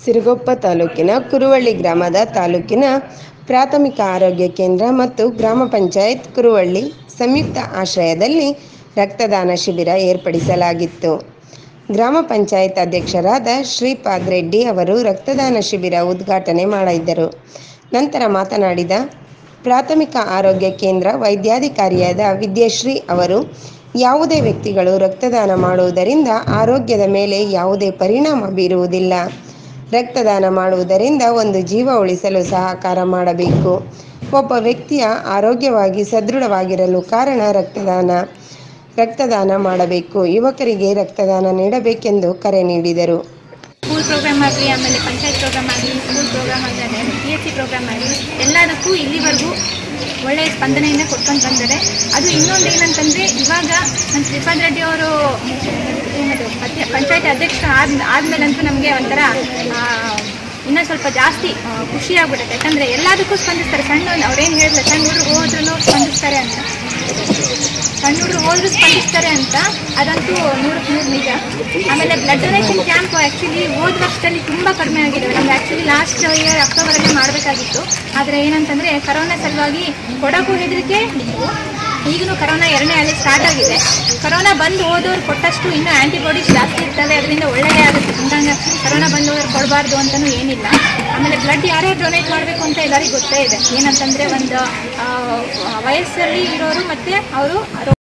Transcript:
ಸಿರುಗೊಪ್ಪ ತಾಲೂಕಿನ ಕುರುವಳ್ಳಿ ಗ್ರಾಮದ ತಾಲೂಕಿನ ಪ್ರಾಥಮಿಕ ಆರೋಗ್ಯ ಕೇಂದ್ರ ಮತ್ತು ಗ್ರಾಮ ಪಂಚಾಯತ್ ಕುರುವಳ್ಳಿ ಸಂಯುಕ್ತ ಆಶ್ರಯದಲ್ಲಿ ರಕ್ತದಾನ ಶಿಬಿರ ಏರ್ಪಡಿಸಲಾಗಿತ್ತು ಗ್ರಾಮ ಪಂಚಾಯತ್ ಅಧ್ಯಕ್ಷರಾದ ಶ್ರೀಪಾದ್ ರೆಡ್ಡಿ ಅವರು ರಕ್ತದಾನ ಶಿಬಿರ ಉದ್ಘಾಟನೆ ಮಾಡಿದ್ದರು ನಂತರ ಮಾತನಾಡಿದ ಪ್ರಾಥಮಿಕ ಆರೋಗ್ಯ ಕೇಂದ್ರ ವೈದ್ಯಾಧಿಕಾರಿಯಾದ ವಿದ್ಯಾಶ್ರೀ ಅವರು ಯಾವುದೇ ವ್ಯಕ್ತಿಗಳು ರಕ್ತದಾನ ಮಾಡುವುದರಿಂದ ಆರೋಗ್ಯದ ಮೇಲೆ ಯಾವುದೇ ಪರಿಣಾಮ ಬೀರುವುದಿಲ್ಲ ರಕ್ತದಾನ ಮಾಡುವುದರಿಂದ ಒಂದು ಜೀವ ಉಳಿಸಲು ಸಹಕಾರ ಮಾಡಬೇಕು ಒಬ್ಬ ವ್ಯಕ್ತಿಯ ಆರೋಗ್ಯವಾಗಿ ಸದೃಢವಾಗಿರಲು ಕಾರಣ ರಕ್ತದಾನ ರಕ್ತದಾನ ಮಾಡಬೇಕು ಯುವಕರಿಗೆ ರಕ್ತದಾನ ನೀಡಬೇಕೆಂದು ಕರೆ ನೀಡಿದರು ಸ್ಕೂಲ್ ಪ್ರೋಗ್ರಾಮ್ ಆಗಲಿ ಆಮೇಲೆ ಪಂಚಾಯತ್ ಪ್ರೋಗ್ರಾಮ್ ಆಗಲಿ ಸ್ಕೂಲ್ ಪ್ರೋಗ್ರಾಮ್ ಆಗಲಿ ಪಿ ಎಚ್ ಸಿ ಪ್ರೋಗ್ರಾಮ್ ಆಗಲಿ ಎಲ್ಲದಕ್ಕೂ ಇಲ್ಲಿವರೆಗೂ ಒಳ್ಳೆಯ ಸ್ಪಂದನೆಯನ್ನು ಕೊಟ್ಕೊಂಡು ಬಂದರೆ ಅದು ಇನ್ನೊಂದು ಏನಂತಂದರೆ ಇವಾಗ ನಮ್ಮ ಶ್ರೀಪಾದ್ ರೆಡ್ಡಿ ಅವರು ಏನದು ಅಧ್ಯ ಪಂಚಾಯತ್ ಅಧ್ಯಕ್ಷ ಆದ ಆದಮೇಲಂತೂ ನಮಗೆ ಒಂಥರ ಆ, ಇನ್ನೂ ಸ್ವಲ್ಪ ಜಾಸ್ತಿ ಆ, ಖುಷಿ ಆಗ್ಬಿಡುತ್ತೆ ಯಾಕಂದರೆ ಎಲ್ಲದಕ್ಕೂ ಸ್ಪಂದಿಸ್ತಾರೆ ಸಣ್ಣ ಅವ್ರೇನು ಹೇಳಿದ್ರೆ ಸಣ್ಣ ಹುಡುಗರು ಹೋದ್ರೂ ಸ್ಪಂದಿಸ್ತಾರೆ ಅಂತ ಸಣ್ಣ ಹುಡುಗರು ಹೋದ್ರು ಸ್ಪಂದಿಸ್ತಾರೆ ಅಂತ ಅದಂತೂ ನೂರಕ್ಕೆ ನೂರು ನಿಜ ಆಮೇಲೆ ಬ್ಲಡ್ ಡೊನೇಷನ್ ಕ್ಯಾಂಪ್ ಆ್ಯಕ್ಚುಲಿ ಹೋದ ವರ್ಷದಲ್ಲಿ ತುಂಬ ಕಡಿಮೆ ಆಗಿದೆ ನಮ್ಗೆ ಆ್ಯಕ್ಚುಲಿ ಲಾಸ್ಟ್ ಇಯರ್ ಅಕ್ಟೋಬರಲ್ಲಿ ಮಾಡಬೇಕಾಗಿತ್ತು ಆದರೆ ಏನಂತಂದರೆ ಕರೋನಾ ಸಲುವಾಗಿ ಕೊಡೋಕ್ಕೂ ಹೆದರಿಕೆ ಈಗಲೂ ಕರೋನಾ ಎರಡನೇ ಅಲೆ ಸ್ಟಾರ್ಟ್ ಆಗಿದೆ ಕರೋನಾ ಬಂದು ಹೋದವ್ರು ಕೊಟ್ಟಷ್ಟು ಇನ್ನೂ ಆ್ಯಂಟಿಬಾಡೀಸ್ ಜಾಸ್ತಿ ಇರ್ತವೆ ಅದರಿಂದ ಒಳ್ಳೆಯದೇ ಆಗುತ್ತೆ ಹಂಗಂಗೆ ಕರೋನಾ ಬಂದವರು ಕೊಡಬಾರ್ದು ಅಂತಲೂ ಏನಿಲ್ಲ ಆಮೇಲೆ ಬ್ಲಡ್ ಯಾರ್ಯಾರು ಡೊನೇಟ್ ಮಾಡಬೇಕು ಅಂತ ಎಲ್ಲರಿಗೂ ಗೊತ್ತೇ ಇದೆ ಏನಂತಂದರೆ ಒಂದು ಆ, ವಯಸ್ಸಲ್ಲಿ ಇರೋರು ಮತ್ತು ಅವರು